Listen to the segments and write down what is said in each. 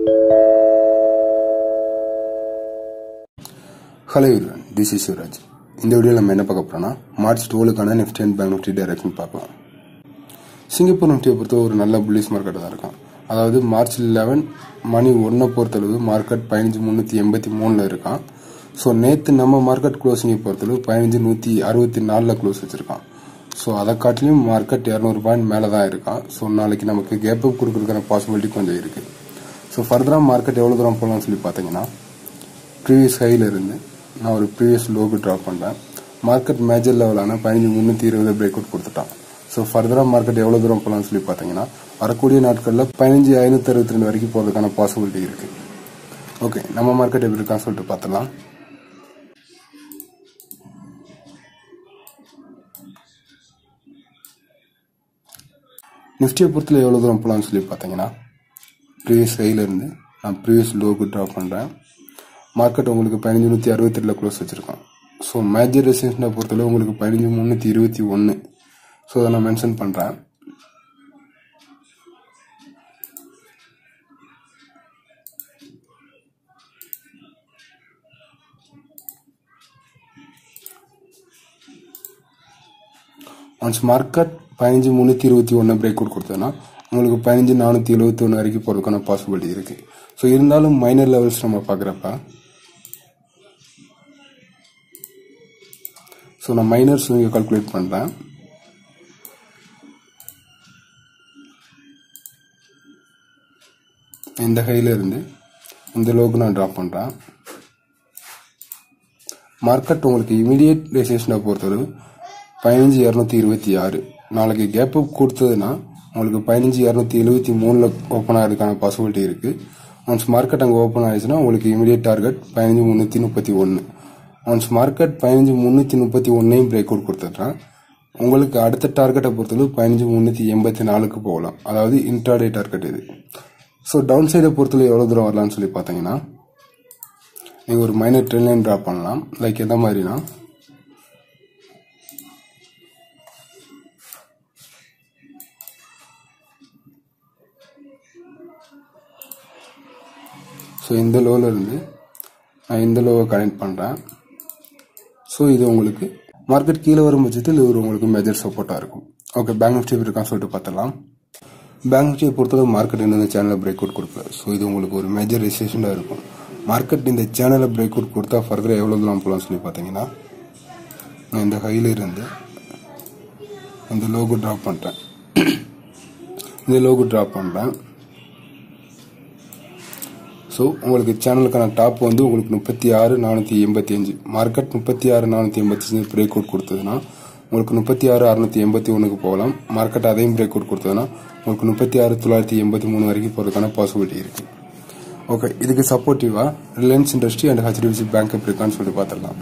hello இவன் this is Shivraj இந்த வீடியோவில் நம்ம என்ன பார்க்க போறோம்னா மார்ச் டுவெலுக்கான Nifty and bank Nifty direction பார்க்கலாம் சிங்கப்பூர் நிஃப்டியை பொறுத்த ஒரு நல்ல புல்லிஸ் மார்க்கெட் தான் இருக்கும் அதாவது மார்ச் லெவன் மணி ஒன்றை பொறுத்தளவு மார்க்கெட் பதினஞ்சு முந்நூற்றி எண்பத்தி மூணில் இருக்கான் ஸோ நேற்று நம்ம மார்க்கெட் க்ளோசிங்கை பொறுத்தளவு பதினஞ்சு நூற்றி அறுபத்தி நாலில் க்ளோஸ் வச்சுருக்கான் ஸோ அதை காட்டிலையும் மார்க்கெட் இரநூறு பாயிண்ட் மேலே தான் இருக்கான் ஸோ நாளைக்கு நமக்கு கேப் அப் கொடுக்குறதுக்கான பாசிபிலிட்டி கொஞ்சம் இருக்குது ஸோ ஃபர்தராக மார்க்கெட் எவ்வளோ தூரம் போகலாம்னு சொல்லி பார்த்தீங்கன்னா ப்ரீவியஸ் ஹையில் இருந்து நான் ஒரு ப்ரீவியஸ் லோக்கு ட்ராப் பண்ணுறேன் மார்க்கெட் மேஜர் லெவலான பதினஞ்சு முந்நூற்றி இருபது பிரேக் அவுட் கொடுத்துட்டான் ஸோ ஃபர்தராக மார்க்கெட் எவ்வளோ தூரம் போகலாம்னு சொல்லி பார்த்தீங்கன்னா வரக்கூடிய நாட்களில் பதினஞ்சு ஐநூற்றி அறுபத்தி ரெண்டு வரைக்கும் போகிறதுக்கான பாசிபிலிட்டி இருக்குது ஓகே நம்ம மார்க்கெட் எப்படி இருக்கான்னு சொல்லிட்டு பார்த்துலாம் நிஃப்டியை பொறுத்தல எவ்வளோ தூரம் போகலான்னு சொல்லி பார்த்தீங்கன்னா ப்ரீவியஸ் ஹையிலேருந்து நான் ப்ரீவியஸ் லோக்கு ட்ராப் பண்ணுறேன் மார்க்கெட் உங்களுக்கு பதினஞ்சு நூற்றி அறுபத்தெட்டில் க்ளோஸ் வச்சுருக்கோம் ஸோ மேஜர் ரெசிஸ்டனை பொறுத்தளவு உங்களுக்கு பதினஞ்சு முந்நூற்றி இருபத்தி ஒன்று ஸோ அதை நான் மென்ஷன் பண்ணுறேன் ஒன்ஸ் மார்க்கெட் பதினஞ்சு முந்நூற்றி இருபத்தி ஒன்று பிரேக் அவுட் கொடுத்ததுன்னா உங்களுக்கு பதினஞ்சு நானூற்றி எழுபத்தி ஒன்று வரைக்கும் போகிறதுக்கான பாசிபிலிட்டி இருக்குது ஸோ இருந்தாலும் மைனர் லெவல்ஸ் நம்ம பார்க்குறப்ப ஸோ நான் மைனர்ஸ் இங்கே கால்குலேட் பண்ணுறேன் இந்த ஹையில் இருந்து இந்த லோக்கு நான் ட்ராப் பண்ணுறேன் மார்க்கெட் உங்களுக்கு இமீடியட் ரெசிஸ்டனை பொறுத்தவரை பதினஞ்சு இரநூத்தி இருபத்தி ஆறு நாளைக்கு கேப் அப் கொடுத்ததுன்னா உங்களுக்கு பதினஞ்சு இரநூத்தி எழுபத்தி மூணில் ஓப்பன் ஆகிறதுக்கான பாசிபிலிட்டி இருக்குது ஒன்ஸ் மார்க்கெட் அங்கே ஓப்பன் ஆயிடுச்சுன்னா உங்களுக்கு இமீடியட் டார்கெட் பதினஞ்சு முந்நூற்றி முப்பத்தி ஒன்று ஒன்ஸ் மார்க்கெட் பதினஞ்சு முந்நூற்றி முப்பத்தி ஒன்றையும் பிரேக் அவுட் கொடுத்துட்றேன் உங்களுக்கு அடுத்த டார்கெட்டை பொறுத்தளவு பதினஞ்சு முந்நூற்றி எண்பத்தி நாலுக்கு போகலாம் அதாவது இன்ட்ராடே டார்கெட் இது ஸோ டவுன் சைடை பொறுத்தளவு எவ்வளோ தூரம் வரலாம்னு சொல்லி பார்த்தீங்கன்னா நீங்கள் ஒரு மைனர் ட்ரெயின் லைன் ட்ரா பண்ணலாம் லைக் எந்த மாதிரினா ஸோ இந்த லோவில் இருந்து நான் இந்த லோவை கனெக்ட் பண்ணுறேன் ஸோ இது உங்களுக்கு மார்க்கெட் கீழே வரும் பட்சத்தில் இது உங்களுக்கு மேஜர் சப்போர்ட்டாக இருக்கும் ஓகே பேங்க் நிஃப்டி இருக்கான்னு சொல்லிட்டு பார்த்தலாம் பேங்க் நிஃப்டியை பொறுத்தளவு மார்க்கெட் இந்த சேனலில் பிரேக் அவுட் கொடுக்கல ஸோ இது உங்களுக்கு ஒரு மேஜர் ரெசிஸ்டண்டாக இருக்கும் மார்க்கெட் இந்த சேனலில் பிரேக் அவுட் கொடுத்தா ஃபர்தராக எவ்வளோ தூரம் போகலாம்னு சொல்லி பார்த்தீங்கன்னா நான் இந்த ஹையில் இருந்து இந்த லோகோ ட்ராப் பண்ணுறேன் இந்த லோகோ ட்ராப் பண்ணுறேன் ஸோ உங்களுக்கு சேனலுக்கான டாப் வந்து உங்களுக்கு முப்பத்தி ஆறு நானூற்றி எண்பத்தி அஞ்சு மார்க்கெட் முப்பத்தி ஆறு நானூற்றி எண்பத்தி அஞ்சு பிரேக் அவுட் கொடுத்ததுன்னா உங்களுக்கு முப்பத்தி ஆறு அறுநூற்றி எண்பத்தி ஒன்றுக்கு போகலாம் மார்க்கெட் அதையும் பிரேக் அவுட் கொடுத்ததுன்னா உங்களுக்கு முப்பத்தி ஆறு தொள்ளாயிரத்தி எண்பத்தி மூணு வரைக்கும் போகிறதுக்கான பாசிபிலிட்டி இருக்குது ஓகே இதுக்கு சப்போர்ட்டிவாக Reliance industry and HDFC bank எப்படி இருக்கான்னு சொல்லிட்டு பார்த்துடலாம்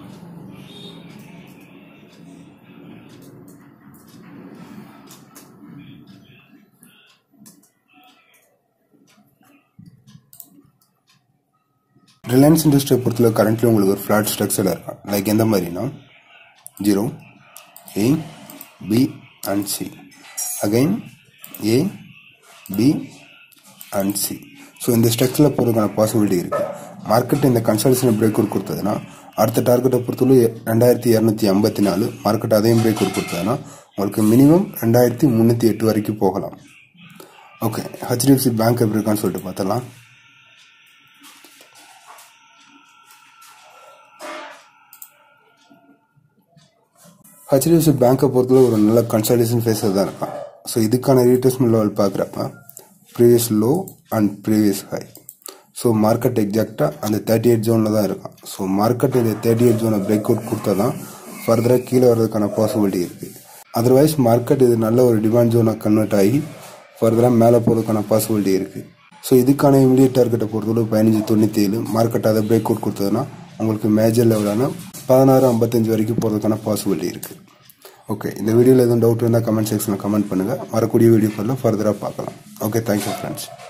ரிலையன்ஸ் இண்டஸ்ட்ரியை பொறுத்தவரை கரண்ட்லி உங்களுக்கு ஒரு ஃப்ளாட் ஸ்ட்ரக்சரில் இருக்கும் லைக் எந்த மாதிரினா zero A B and C again A B and C so இந்த ஸ்ட்ரக்சரில் போகிறதுக்கான பாசிபிலிட்டி இருக்குது மார்க்கெட் இந்த கன்சல்டேஷன் பிரேக் அவுட் கொடுத்ததுன்னா அடுத்த டார்கெட்டை பொறுத்தவரை ரெண்டாயிரத்தி இரநூத்தி ஐம்பத்தி நாலு மார்க்கெட் அதையும் பிரேக் அவுட் கொடுத்ததுன்னா உங்களுக்கு மினிமம் ரெண்டாயிரத்தி முந்நூற்றி எட்டு வரைக்கும் போகலாம் ஓகே ஹெச்டிஎஃப்சி பேங்க் எப்படி இருக்கான்னு சொல்லிட்டு பார்த்தலாம் ஹெச்டிஎஃப்சி பேங்க்கை பொறுத்தவரை ஒரு நல்ல கன்சல்டேஷன் ஃபேஸில் தான் இருக்கான் ஸோ இதுக்கான ரீட்ரேஸ்மெண்ட் லெவல் பார்க்குறப்ப previous low and previous high so market எக்ஸாக்டாக அந்த தேர்ட்டி எயிட் ஜோனில் தான் இருக்கான் ஸோ மார்க்கெட் இந்த தேர்ட்டி எயிட் ஜோனை பிரேக் அவுட் கொடுத்தா தான் ஃபர்தராக கீழே வர்றதுக்கான பாசிபிலிட்டி இருக்குது அதர்வைஸ் மார்க்கெட் இது நல்ல ஒரு டிமாண்ட் ஜோனாக கன்வெர்ட் ஆகி ஃபர்தராக மேலே போகிறதுக்கான பாசிபிலிட்டி இருக்குது ஸோ இதுக்கான இமீடியட் டார்கெட்டை பொறுத்தவரை பதினஞ்சு தொண்ணூற்றி ஏழு மார்க்கெட் அதை பிரேக் அவுட் கொடுத்ததுன்னா உங்களுக்கு மேஜர் லெவலான பதினாறு ஐம்பத்தஞ்சு வரைக்கும் போகிறதுக்கான பாசிபிலிட்டி இருக்குது ஓகே இந்த வீடியோவில் எதுவும் டவுட் இருந்தால் கமெண்ட் செக்ஷனில் கமெண்ட் பண்ணுங்கள் வரக்கூடிய வீடியோக்களில் ஃபர்தராக பார்க்கலாம் ஓகே தேங்க்யூ ஃப்ரெண்ட்ஸ்